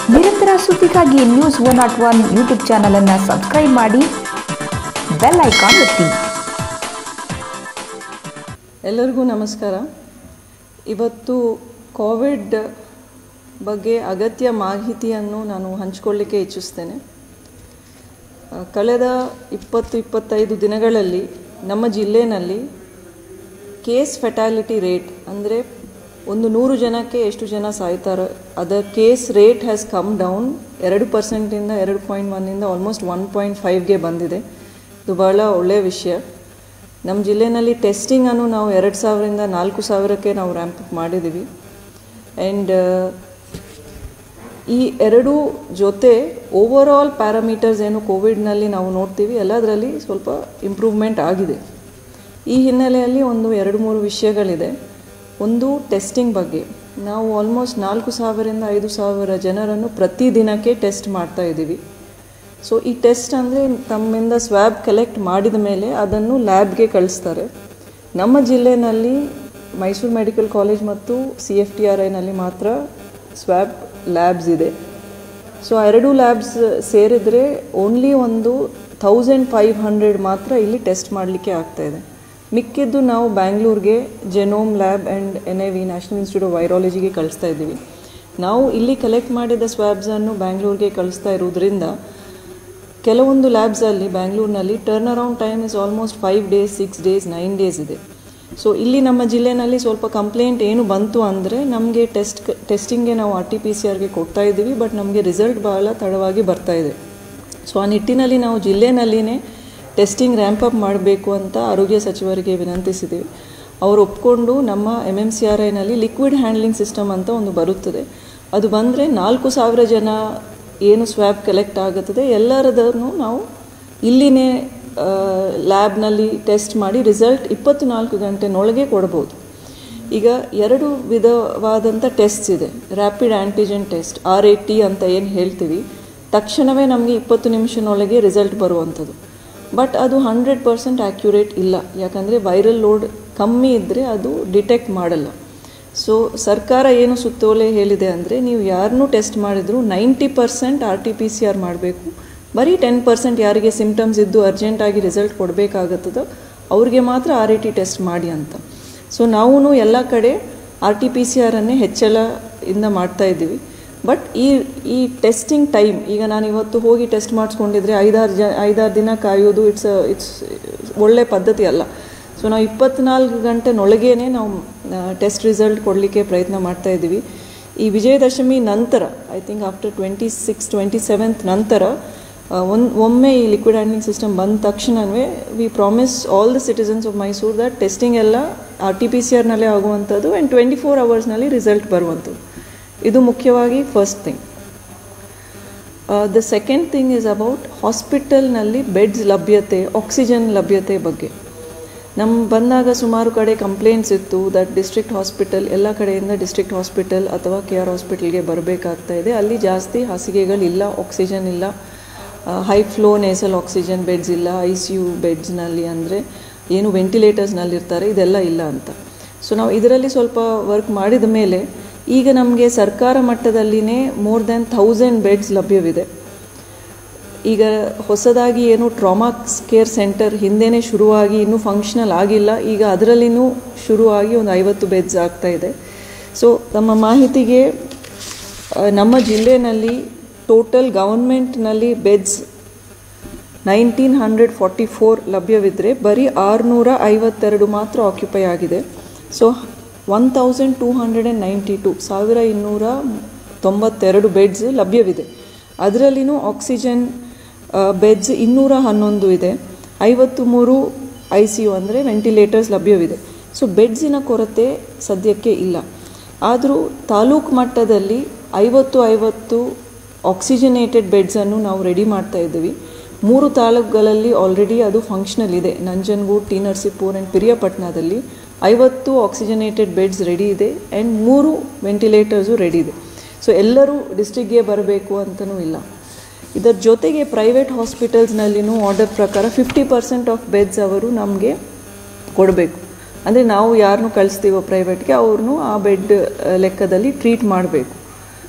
ನಿರಂತರ ಸುದ್ದಿಗಾಗಿ news one not one YouTube ಚಾನಲನ್ನು ಸಬ್ಸ್ಕ್ರೈಬ್ ಮಾಡಿ ಬೆಲ್ ಐಕಾನ್ ಒತ್ತಿ ಎಲ್ಲರಿಗೂ ನಮಸ್ಕಾರ ಇವತ್ತು ಕೋವಿಡ್ ಬಗ್ಗೆ ಅಗತ್ಯ ಮಾಹಿತಿಯನ್ನು ನಾನು ಹಂಚಿಕೊಳ್ಳಿಕ್ಕೆ ಇಚ್ಛಿಸ್ತೇನೆ ಆ, ಕಳೆದ ಇಪ್ಪತ್ತು ಇಪ್ಪತ್ತೈದು ದಿನಗಳಲ್ಲಿ ನಮ್ಮ ಜಿಲ್ಲೆಯಲ್ಲಿ ಕೇಸ್ ಫೆಟಾಲಿಟಿ ರೇಟ್ ಅಂದರೆ ಒಂದು ನೂರು ಜನಕ್ಕೆ ಎಷ್ಟು ಜನ ಸಾಯ್ತಾರೆ ಅದರ case rate has come down ಎರಡು ಪರ್ಸೆಂಟಿಂದ ಎರಡು ಪಾಯಿಂಟ್ ಒನ್ನಿಂದ ಆಲ್ಮೋಸ್ಟ್ ಒನ್ ಪಾಯಿಂಟ್ ಫೈವ್ಗೆ ಬಂದಿದೆ ಇದು ಬಹಳ ಒಳ್ಳೆಯ ವಿಷಯ ನಮ್ಮ ಜಿಲ್ಲೆಯಲ್ಲಿ ಟೆಸ್ಟಿಂಗನ್ನು ನಾವು ಎರಡು ಸಾವಿರದಿಂದ ನಾಲ್ಕು ಸಾವಿರಕ್ಕೆ ನಾವು ರ್ಯಾಂಪ್ ಅಪ್ ಮಾಡಿದ್ದೀವಿ ಆ್ಯಂಡ್ ಈ ಎರಡು ಜೊತೆ ಓವರ್ ಆಲ್ ಪ್ಯಾರಾಮೀಟರ್ಸ್ ಏನು ಕೋವಿಡ್ನಲ್ಲಿ ನಾವು ನೋಡ್ತೀವಿ ಎಲ್ಲದರಲ್ಲಿ ಸ್ವಲ್ಪ ಇಂಪ್ರೂವ್ಮೆಂಟ್ ಆಗಿದೆ ಈ ಹಿನ್ನೆಲೆಯಲ್ಲಿ ಒಂದು ಎರಡು ಮೂರು ವಿಷಯಗಳಿದೆ ಒಂದು ಟೆಸ್ಟಿಂಗ್ ಬಗ್ಗೆ ನಾವು ಆಲ್ಮೋಸ್ಟ್ ನಾಲ್ಕು ಸಾವಿರದಿಂದ ಐದು ಸಾವಿರ ಜನರನ್ನು ಪ್ರತಿ ದಿನಕ್ಕೆ ಟೆಸ್ಟ್ ಮಾಡ್ತಾ ಇದ್ದೀವಿ ಸೊ ಈ ಟೆಸ್ಟ್ ಅಂದರೆ ತಮ್ಮಿಂದ ಸ್ವ್ಯಾಬ್ ಕಲೆಕ್ಟ್ ಮಾಡಿದ ಮೇಲೆ ಅದನ್ನು ಲ್ಯಾಬ್ಗೆ ಕಳಿಸ್ತಾರೆ ನಮ್ಮ ಜಿಲ್ಲೆಯಲ್ಲಿ ಮೈಸೂರು ಮೆಡಿಕಲ್ ಕಾಲೇಜ್ ಮತ್ತು ಸಿ ಎಫ್ ಟಿ ಆರ್ ಐನಲ್ಲಿ ಮಾತ್ರ ಸ್ವ್ಯಾಬ್ ಲ್ಯಾಬ್ಸ್ ಇದೆ ಸೊ ಆ ಎರಡೂ ಲ್ಯಾಬ್ಸ್ ಸೇರಿದರೆ ಓನ್ಲಿ ಒಂದು ಥೌಸಂಡ್ ಫೈವ್ ಹಂಡ್ರೆಡ್ ಮಾತ್ರ ಇಲ್ಲಿ ಟೆಸ್ಟ್ ಮಾಡಲಿಕ್ಕೆ ಆಗ್ತಾಯಿದೆ ಮಿಕ್ಕಿದ್ದು ನಾವು ಬ್ಯಾಂಗ್ಳೂರ್ಗೆ genome lab and N I V national institute of ವೈರಾಲಜಿಗೆ ಕಳಿಸ್ತಾ ಇದ್ದೀವಿ ನಾವು ಇಲ್ಲಿ ಕಲೆಕ್ಟ್ ಮಾಡಿದ ಸ್ವ್ಯಾಬ್ಸನ್ನು ಬ್ಯಾಂಗ್ಳೂರ್ಗೆ ಕಳಿಸ್ತಾ ಇರೋದ್ರಿಂದ ಕೆಲವೊಂದು ಲ್ಯಾಬ್ಸಲ್ಲಿ ಬ್ಯಾಂಗ್ಳೂರಿನಲ್ಲಿ turn around time is almost five days six days nine days ಇದೆ ಸೊ ಇಲ್ಲಿ ನಮ್ಮ ಜಿಲ್ಲೆನಲ್ಲಿ ಸ್ವಲ್ಪ ಕಂಪ್ಲೇಂಟ್ ಏನು ಬಂತು ಅಂದರೆ ನಮಗೆ ಟೆಸ್ಟ್ ಟೆಸ್ಟಿಂಗ್ಗೆ ನಾವು ಆರ್ ಟಿ ಪಿ ಸಿ ಆರ್ಗೆ ಕೊಡ್ತಾ ಇದ್ದೀವಿ ಬಟ್ ನಮಗೆ ರಿಸಲ್ಟ್ ಬಹಳ ತಡವಾಗಿ ಬರ್ತಾ ಇದೆ ಸೊ ಆ ನಿಟ್ಟಿನಲ್ಲಿ ನಾವು ಜಿಲ್ಲೆನಲ್ಲಿನೇ ಟೆಸ್ಟಿಂಗ್ ರ್ಯಾಂಪ್ ಅಪ್ ಮಾಡಬೇಕು ಅಂತ ಆರೋಗ್ಯ ಸಚಿವರಿಗೆ ವಿನಂತಿಸಿದ್ದೀವಿ ಅವರು ಒಪ್ಕೊಂಡು ನಮ್ಮ ಎಮ್ ಎಮ್ ಸಿ ಆರ್ ಐನಲ್ಲಿ ಲಿಕ್ವಿಡ್ ಹ್ಯಾಂಡ್ಲಿಂಗ್ ಸಿಸ್ಟಮ್ ಅಂತ ಒಂದು ಬರುತ್ತದೆ ಅದು ಬಂದರೆ ನಾಲ್ಕು ಸಾವಿರ ಜನ ಏನು ಸ್ವ್ಯಾಬ್ ಕಲೆಕ್ಟ್ ಆಗುತ್ತದೆ ಎಲ್ಲರದನ್ನು ನಾವು ಇಲ್ಲಿನೇ ಲ್ಯಾಬ್ನಲ್ಲಿ ಟೆಸ್ಟ್ ಮಾಡಿ ರಿಸಲ್ಟ್ ಇಪ್ಪತ್ತು ನಾಲ್ಕು ಗಂಟೆನೊಳಗೆ ಕೊಡ್ಬೋದು ಈಗ ಎರಡು ವಿಧವಾದಂಥ ಟೆಸ್ಟ್ಸ್ ಇದೆ rapid antigen test R A T ಅಂತ ಏನು ಹೇಳ್ತೀವಿ ತಕ್ಷಣವೇ ನಮಗೆ ಇಪ್ಪತ್ತು ನಿಮಿಷನೊಳಗೆ ರಿಸಲ್ಟ್ ಬರುವಂಥದ್ದು ಬಟ್ ಅದು ಹಂಡ್ರೆಡ್ ಪರ್ಸೆಂಟ್ ಆ್ಯಕ್ಯುರೇಟ್ ಇಲ್ಲ ಯಾಕಂದರೆ ವೈರಲ್ ಲೋಡ್ ಕಮ್ಮಿ ಇದ್ದರೆ ಅದು ಡಿಟೆಕ್ಟ್ ಮಾಡಲ್ಲ ಸೊ ಸರ್ಕಾರ ಏನು ಸುತ್ತೋಲೆ ಹೇಳಿದೆ ಅಂದರೆ ನೀವು ಯಾರನ್ನೂ ಟೆಸ್ಟ್ ಮಾಡಿದ್ರು ninety percent R T P C R ಮಾಡಬೇಕು ಬರೀ ಟೆನ್ ಪರ್ಸೆಂಟ್ ಯಾರಿಗೆ ಸಿಮ್ಟಮ್ಸ್ ಇದ್ದು ಅರ್ಜೆಂಟಾಗಿ ರಿಸಲ್ಟ್ ಕೊಡಬೇಕಾಗುತ್ತದೋ ಅವ್ರಿಗೆ ಮಾತ್ರ ಆರ್ ಇ ಟಿ ಟೆಸ್ಟ್ ಮಾಡಿ ಅಂತ ಸೊ ನಾವು ಎಲ್ಲ ಕಡೆ ಆರ್ ಟಿ ಪಿ ಸಿ ಆರನ್ನೇ ಹೆಚ್ಚಳ ಇಂದ ಮಾಡ್ತಾ ಇದ್ದೀವಿ ಬಟ್ ಈ ಈ ಟೆಸ್ಟಿಂಗ್ ಟೈಮ್ ಈಗ ನಾನು ಇವತ್ತು ಹೋಗಿ ಟೆಸ್ಟ್ ಮಾಡಿಸ್ಕೊಂಡಿದ್ರೆ ಐದಾರು ಜ ಐದಾರು ದಿನ ಕಾಯೋದು ಇಟ್ಸ್ ಇಟ್ಸ್ ಒಳ್ಳೆ ಪದ್ಧತಿ ಅಲ್ಲ ಸೊ ನಾವು ಇಪ್ಪತ್ನಾಲ್ಕು ಗಂಟೆನೊಳಗೇನೆ ನಾವು ಟೆಸ್ಟ್ ರಿಸಲ್ಟ್ ಕೊಡಲಿಕ್ಕೆ ಪ್ರಯತ್ನ ಮಾಡ್ತಾ ಇದ್ದೀವಿ ಈ ವಿಜಯದಶಮಿ ನಂತರ I think after twenty six twenty seventh ನಂತರ ಒಂದು ಒಮ್ಮೆ ಈ ಲಿಕ್ವಿಡ್ ಹ್ಯಾಂಡ್ಲಿಂಗ್ ಸಿಸ್ಟಮ್ ಬಂದ ತಕ್ಷಣವೇ we promise all the citizens of Mysuru that testing ಎಲ್ಲ ಆರ್ ಟಿ ಪಿ ಸಿ ಆರ್ನಲ್ಲೇ ಆಗುವಂಥದ್ದು ಆ್ಯಂಡ್ ಟ್ವೆಂಟಿ ಫೋರ್ ಅವರ್ಸ್ನಲ್ಲಿ ರಿಸಲ್ಟ್ ಬರುವಂಥದ್ದು ಇದು ಮುಖ್ಯವಾಗಿ first thing the second thing is about ಹಾಸ್ಪಿಟಲ್ನಲ್ಲಿ ಬೆಡ್ಸ್ ಲಭ್ಯತೆ ಆಕ್ಸಿಜನ್ ಲಭ್ಯತೆ ಬಗ್ಗೆ ನಮ್ಮ ಬಂದಾಗ ಸುಮಾರು ಕಡೆ ಕಂಪ್ಲೇಂಟ್ಸ್ ಇತ್ತು ದಟ್ ಡಿಸ್ಟ್ರಿಕ್ಟ್ ಹಾಸ್ಪಿಟಲ್ ಎಲ್ಲ ಕಡೆಯಿಂದ ಡಿಸ್ಟ್ರಿಕ್ಟ್ ಹಾಸ್ಪಿಟಲ್ ಅಥವಾ ಕೆ ಆರ್ ಹಾಸ್ಪಿಟಲ್ಗೆ ಬರಬೇಕಾಗ್ತಾ ಇದೆ ಅಲ್ಲಿ ಜಾಸ್ತಿ ಹಾಸಿಗೆಗಳಿಲ್ಲ ಆಕ್ಸಿಜನ್ ಇಲ್ಲ high flow nasal oxygen beds ಇಲ್ಲ ಐ ಸಿ ಯು ಬೆಡ್ಸ್ನಲ್ಲಿ ಅಂದರೆ ಏನು ವೆಂಟಿಲೇಟರ್ಸ್ನಲ್ಲಿರ್ತಾರೆ ಇದೆಲ್ಲ ಇಲ್ಲ ಅಂತ ಸೊ ನಾವು ಇದರಲ್ಲಿ ಸ್ವಲ್ಪ ವರ್ಕ್ ಮಾಡಿದ ಮೇಲೆ ಈಗ ನಮಗೆ ಸರ್ಕಾರ ಮಟ್ಟದಲ್ಲಿನೇ ಮೋರ್ ದೆನ್ ಥೌಸಂಡ್ ಬೆಡ್ಸ್ ಲಭ್ಯವಿದೆ ಈಗ ಹೊಸದಾಗಿ ಏನು ಟ್ರಾಮಾ ಕೇರ್ ಸೆಂಟರ್ ಹಿಂದೆನೇ ಶುರುವಾಗಿ ಇನ್ನೂ ಫಂಕ್ಷನಲ್ ಆಗಿಲ್ಲ ಈಗ ಅದರಲ್ಲಿನೂ ಶುರುವಾಗಿ ಒಂದು ಐವತ್ತು ಬೆಡ್ಸ್ ಆಗ್ತಾ ಇದೆ ಸೊ ನಮ್ಮ ಮಾಹಿತಿಗೆ ಆ, ನಮ್ಮ ಜಿಲ್ಲೆಯಲ್ಲಿ ಟೋಟಲ್ ಗವರ್ಮೆಂಟ್ನಲ್ಲಿ beds nineteen hundred forty four ಲಭ್ಯವಿದ್ದರೆ ಬರೀ ಆರುನೂರ ಐವತ್ತೆರಡು ಮಾತ್ರ ಆಕ್ಯುಪೈ ಆಗಿದೆ so one thousand two hundred and ninety two ಸಾವಿರ ಇನ್ನೂರ ತೊಂಬತ್ತೆರಡು ಬೆಡ್ಸ್ ಲಭ್ಯವಿದೆ ಅದರಲ್ಲಿನೂ ಆಕ್ಸಿಜನ್ ಬೆಡ್ಸ್ ಇನ್ನೂರ ಹನ್ನೊಂದು ಇದೆ ಐವತ್ತು ಮೂರು ಐ ಸಿ ಯು ಅಂದರೆ ವೆಂಟಿಲೇಟರ್ಸ್ ಲಭ್ಯವಿದೆ ಸೊ ಬೆಡ್ಸಿನ ಕೊರತೆ ಸದ್ಯಕ್ಕೆ ಇಲ್ಲ ಆದರೂ ತಾಲೂಕು ಮಟ್ಟದಲ್ಲಿ ಐವತ್ತು ಐವತ್ತು ಆಕ್ಸಿಜನೇಟೆಡ್ ಬೆಡ್ಸನ್ನು ನಾವು ರೆಡಿ ಮಾಡ್ತಾ ಇದ್ದೀವಿ ಮೂರು ತಾಲೂಕುಗಳಲ್ಲಿ ಆಲ್ರೆಡಿ ಅದು ಫಂಕ್ಷನಲ್ ಇದೆ ನಂಜನಗೂಡು ಟಿ ನರಸೀಪುರ ಆ್ಯಂಡ್ ಪಿರಿಯಾಪಟ್ಟಣದಲ್ಲಿ ಐವತ್ತು ಆಕ್ಸಿಜನೇಟೆಡ್ ಬೆಡ್ಸ್ ರೆಡಿ ಇದೆ ಆ್ಯಂಡ್ ಮೂರು ವೆಂಟಿಲೇಟರ್ಸು ರೆಡಿ ಇದೆ ಸೊ ಎಲ್ಲರೂ ಡಿಸ್ಟ್ರಿಕ್ಗೆ ಬರಬೇಕು ಅಂತಲೂ ಇಲ್ಲ ಇದರ ಜೊತೆಗೆ ಪ್ರೈವೇಟ್ ಹಾಸ್ಪಿಟಲ್ಸ್ನಲ್ಲಿನೂ ಆರ್ಡರ್ ಪ್ರಕಾರ ಫಿಫ್ಟಿ ಪರ್ಸೆಂಟ್ ಆಫ್ ಬೆಡ್ಸ್ ಅವರು ನಮಗೆ ಕೊಡಬೇಕು ಅಂದರೆ ನಾವು ಯಾರನ್ನೂ ಕಳಿಸ್ತೀವೋ ಪ್ರೈವೇಟ್ಗೆ ಅವ್ರನ್ನೂ ಆ ಬೆಡ್ ಲೆಕ್ಕದಲ್ಲಿ ಟ್ರೀಟ್ ಮಾಡಬೇಕು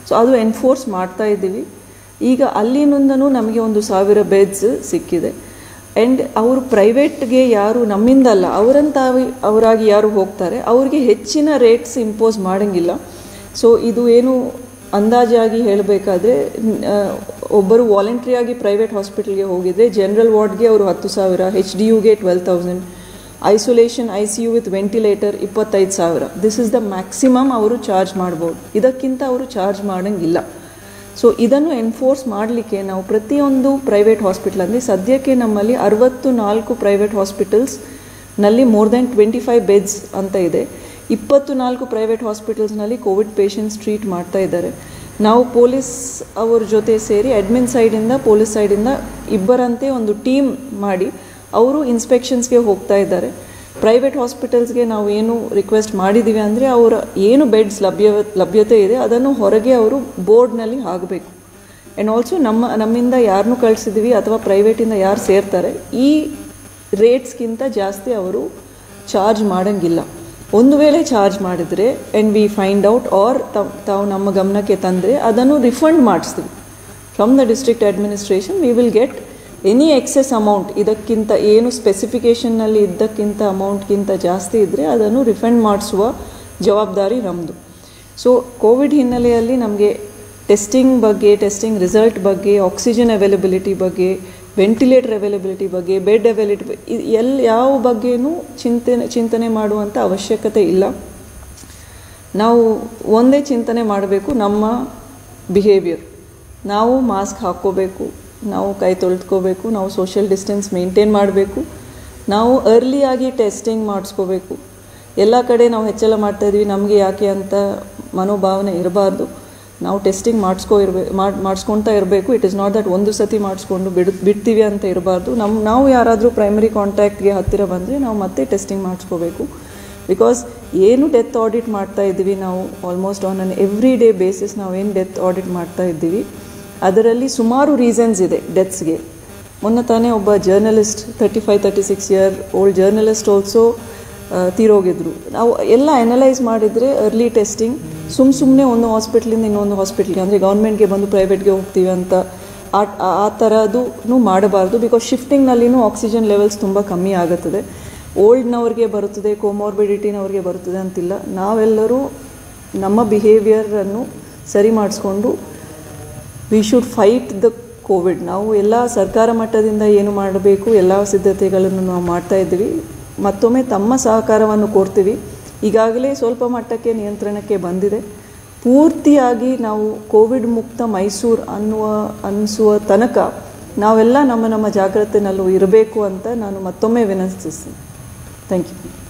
ಸೊ ಅದು ಎನ್ಫೋರ್ಸ್ ಮಾಡ್ತಾ ಇದ್ದೀವಿ ಈಗ ಅಲ್ಲಿನಿಂದನೂ ನಮಗೆ ಒಂದು ಸಾವಿರ ಬೆಡ್ಸ್ ಸಿಕ್ಕಿದೆ ಆ್ಯಂಡ್ ಅವರು ಪ್ರೈವೇಟ್ಗೆ ಯಾರು ನಮ್ಮಿಂದಲ್ಲ ಅವರಂತಾವಿ ಅವರಾಗಿ ಯಾರು ಹೋಗ್ತಾರೆ ಅವ್ರಿಗೆ ಹೆಚ್ಚಿನ ರೇಟ್ಸ್ ಇಂಪೋಸ್ ಮಾಡೋಂಗಿಲ್ಲ ಸೊ ಇದು ಏನು ಅಂದಾಜಾಗಿ ಹೇಳಬೇಕಾದ್ರೆ ಒಬ್ಬರು ವಾಲಂಟ್ರಿಯಾಗಿ ಪ್ರೈವೇಟ್ ಹಾಸ್ಪಿಟಲ್ಗೆ ಹೋಗಿದ್ರೆ ಜನರಲ್ ವಾರ್ಡ್ಗೆ ಅವರು ಹತ್ತು ಸಾವಿರ ಹೆಚ್ ಡಿ ಯುಗೆ twelve thousand isolation I C U with ventilator ಇಪ್ಪತ್ತೈದು ಸಾವಿರ ದಿಸ್ ಇಸ್ ದ ಮ್ಯಾಕ್ಸಿಮಮ್ ಅವರು ಚಾರ್ಜ್ ಮಾಡ್ಬೋದು ಇದಕ್ಕಿಂತ ಅವರು ಚಾರ್ಜ್ ಮಾಡೋಂಗಿಲ್ಲ ಸೊ ಇದನ್ನು ಎನ್ಫೋರ್ಸ್ ಮಾಡಲಿಕ್ಕೆ ನಾವು ಪ್ರತಿಯೊಂದು ಪ್ರೈವೇಟ್ ಹಾಸ್ಪಿಟಲ್ ಅಂದರೆ ಸದ್ಯಕ್ಕೆ ನಮ್ಮಲ್ಲಿ ಅರವತ್ತು ನಾಲ್ಕು ಪ್ರೈವೇಟ್ ಹಾಸ್ಪಿಟಲ್ಸ್ನಲ್ಲಿ more than twenty five beds ಅಂತ ಇದೆ ಇಪ್ಪತ್ತು ನಾಲ್ಕು ಪ್ರೈವೇಟ್ ಹಾಸ್ಪಿಟಲ್ಸ್ನಲ್ಲಿ ಕೋವಿಡ್ ಪೇಷಂಟ್ಸ್ ಟ್ರೀಟ್ ಮಾಡ್ತಾ ಇದ್ದಾರೆ ನಾವು ಪೊಲೀಸ್ ಅವ್ರ ಜೊತೆ ಸೇರಿ ಅಡ್ಮಿನ್ ಸೈಡಿಂದ ಪೊಲೀಸ್ ಸೈಡಿಂದ ಇಬ್ಬರಂತೆ ಒಂದು ಟೀಮ್ ಮಾಡಿ ಅವರು ಇನ್ಸ್ಪೆಕ್ಷನ್ಸ್ಗೆ ಹೋಗ್ತಾ ಇದ್ದಾರೆ ಪ್ರೈವೇಟ್ ಹಾಸ್ಪಿಟಲ್ಸ್ಗೆ ನಾವು ಏನು ರಿಕ್ವೆಸ್ಟ್ ಮಾಡಿದ್ದೀವಿ ಅಂದರೆ ಅವರ ಏನು ಬೆಡ್ಸ್ ಲಭ್ಯ ಲಭ್ಯತೆ ಇದೆ ಅದನ್ನು ಹೊರಗೆ ಅವರು ಬೋರ್ಡ್ನಲ್ಲಿ ಹಾಕಬೇಕು ಆ್ಯಂಡ್ ಆಲ್ಸೋ ನಮ್ಮ ನಮ್ಮಿಂದ ಯಾರನ್ನೂ ಕಳಿಸಿದ್ವಿ ಅಥವಾ ಪ್ರೈವೇಟಿಂದ ಯಾರು ಸೇರ್ತಾರೆ ಈ ರೇಟ್ಸ್ಗಿಂತ ಜಾಸ್ತಿ ಅವರು ಚಾರ್ಜ್ ಮಾಡೋಂಗಿಲ್ಲ ಒಂದು ವೇಳೆ ಚಾರ್ಜ್ ಮಾಡಿದರೆ and we find out or ತಾವು ನಮ್ಮ ಗಮನಕ್ಕೆ ತಂದರೆ ಅದನ್ನು ರಿಫಂಡ್ ಮಾಡಿಸ್ತೀವಿ from the district administration we will get any excess amount ಇದಕ್ಕಿಂತ ಏನು ಸ್ಪೆಸಿಫಿಕೇಷನ್ನಲ್ಲಿ ಇದ್ದಕ್ಕಿಂತ ಅಮೌಂಟ್ಗಿಂತ ಜಾಸ್ತಿ ಇದ್ದರೆ ಅದನ್ನು ರಿಫಂಡ್ ಮಾಡಿಸುವ ಜವಾಬ್ದಾರಿ ನಮ್ಮದು ಸೊ ಕೋವಿಡ್ ಹಿನ್ನೆಲೆಯಲ್ಲಿ ನಮಗೆ ಟೆಸ್ಟಿಂಗ್ ಬಗ್ಗೆ ಟೆಸ್ಟಿಂಗ್ ರಿಸಲ್ಟ್ ಬಗ್ಗೆ ಆಕ್ಸಿಜನ್ ಅವೈಲಬಿಲಿಟಿ ಬಗ್ಗೆ ವೆಂಟಿಲೇಟರ್ ಅವೈಲಬಿಲಿಟಿ ಬಗ್ಗೆ ಬೆಡ್ ಅವೈಲಿಟಿ ಎಲ್ಲಿ ಯಾವ ಬಗ್ಗೆನೂ ಚಿಂತನೆ ಚಿಂತನೆ ಮಾಡುವಂಥ ಅವಶ್ಯಕತೆ ಇಲ್ಲ ನಾವು ಒಂದೇ ಚಿಂತನೆ ಮಾಡಬೇಕು ನಮ್ಮ ಬಿಹೇವಿಯರ್ ನಾವು ಮಾಸ್ಕ್ ಹಾಕ್ಕೋಬೇಕು ನಾವು ಕೈ ತೊಳೆದ್ಕೋಬೇಕು ನಾವು ಸೋಷಿಯಲ್ ಡಿಸ್ಟೆನ್ಸ್ ಮೇಂಟೈನ್ ಮಾಡಬೇಕು ನಾವು ಅರ್ಲಿಯಾಗಿ ಟೆಸ್ಟಿಂಗ್ ಮಾಡಿಸ್ಕೋಬೇಕು ಎಲ್ಲ ಕಡೆ ನಾವು ಹೆಚ್ಚೆಲ್ಲ ಮಾಡ್ತಾಯಿದ್ವಿ ನಮಗೆ ಯಾಕೆ ಅಂತ ಮನೋಭಾವನೆ ಇರಬಾರ್ದು ನಾವು ಟೆಸ್ಟಿಂಗ್ ಮಾಡಿಸ್ಕೋ ಇರಬೇಕು ಮಾಡಿ ಮಾಡಿಸ್ಕೊಳ್ತಾ ಇರಬೇಕು ಇಟ್ ಇಸ್ ನಾಟ್ ದಟ್ ಒಂದು ಸತಿ ಮಾಡಿಸ್ಕೊಂಡು ಬಿಡ್ ಬಿಡ್ತೀವಿ ಅಂತ ಇರಬಾರ್ದು ನಮ್ಮ ನಾವು ಯಾರಾದರೂ ಪ್ರೈಮರಿ ಕಾಂಟ್ಯಾಕ್ಟ್ಗೆ ಹತ್ತಿರ ಬಂದರೆ ನಾವು ಮತ್ತೆ ಟೆಸ್ಟಿಂಗ್ ಮಾಡಿಸ್ಕೋಬೇಕು ಬಿಕಾಸ್ ಏನು ಡೆತ್ ಆಡಿಟ್ ಮಾಡ್ತಾ ಇದ್ದೀವಿ ನಾವು almost on an every day basis ನಾವು ಏನು ಡೆತ್ ಆಡಿಟ್ ಮಾಡ್ತಾ ಇದ್ದೀವಿ ಅದರಲ್ಲಿ ಸುಮಾರು ರೀಸನ್ಸ್ ಇದೆ ಡೆತ್ಸ್ಗೆ ಮೊನ್ನೆ ತಾನೇ ಒಬ್ಬ journalist thirty five thirty six year old journalist also ತೀರೋಗಿದ್ರು ನಾವು ಎಲ್ಲ ಅನಲೈಸ್ ಮಾಡಿದರೆ ಅರ್ಲಿ ಟೆಸ್ಟಿಂಗ್ ಸುಮ್ಮ ಸುಮ್ಮನೆ ಒಂದು ಹಾಸ್ಪಿಟ್ಲಿಂದ ಇನ್ನೊಂದು ಹಾಸ್ಪಿಟ್ಲ್ಗೆ ಅಂದರೆ ಗೌರ್ಮೆಂಟ್ಗೆ ಬಂದು ಪ್ರೈವೇಟ್ಗೆ ಹೋಗ್ತೀವಿ ಅಂತ ಆ ಆ ಥರದ್ದು ಮಾಡಬಾರ್ದು ಬಿಕಾಸ್ ಶಿಫ್ಟಿಂಗ್ನಲ್ಲಿನೂ ಆಕ್ಸಿಜನ್ ಲೆವೆಲ್ಸ್ ತುಂಬ ಕಮ್ಮಿ ಆಗುತ್ತದೆ ಓಲ್ಡ್ನವ್ರಿಗೆ ಬರುತ್ತದೆ ಕೋಮಾರ್ಬಿಡಿಟಿನವ್ರಿಗೆ ಬರುತ್ತದೆ ಅಂತಿಲ್ಲ ನಾವೆಲ್ಲರೂ ನಮ್ಮ ಬಿಹೇವಿಯರನ್ನು ಸರಿ ಮಾಡಿಸ್ಕೊಂಡು we should fight the Covid ನಾವು ಎಲ್ಲ ಸರ್ಕಾರ ಮಟ್ಟದಿಂದ ಏನು ಮಾಡಬೇಕು ಎಲ್ಲ ಸಿದ್ಧತೆಗಳನ್ನು ನಾವು ಮಾಡ್ತಾ ಇದ್ದೀವಿ ಮತ್ತೊಮ್ಮೆ ತಮ್ಮ ಸಹಕಾರವನ್ನು ಕೋರ್ತೀವಿ ಈಗಾಗಲೇ ಸ್ವಲ್ಪ ಮಟ್ಟಕ್ಕೆ ನಿಯಂತ್ರಣಕ್ಕೆ ಬಂದಿದೆ ಪೂರ್ತಿಯಾಗಿ ನಾವು ಕೋವಿಡ್ ಮುಕ್ತ ಮೈಸೂರು ಅನ್ನುವ ಅನಿಸುವ ತನಕ ನಾವೆಲ್ಲ ನಮ್ಮ ನಮ್ಮ ಜಾಗ್ರತೆನಲ್ಲೂ ಇರಬೇಕು ಅಂತ ನಾನು ಮತ್ತೊಮ್ಮೆ ವಿನಂತಿಸ್ತೀನಿ ಥ್ಯಾಂಕ್ ಯು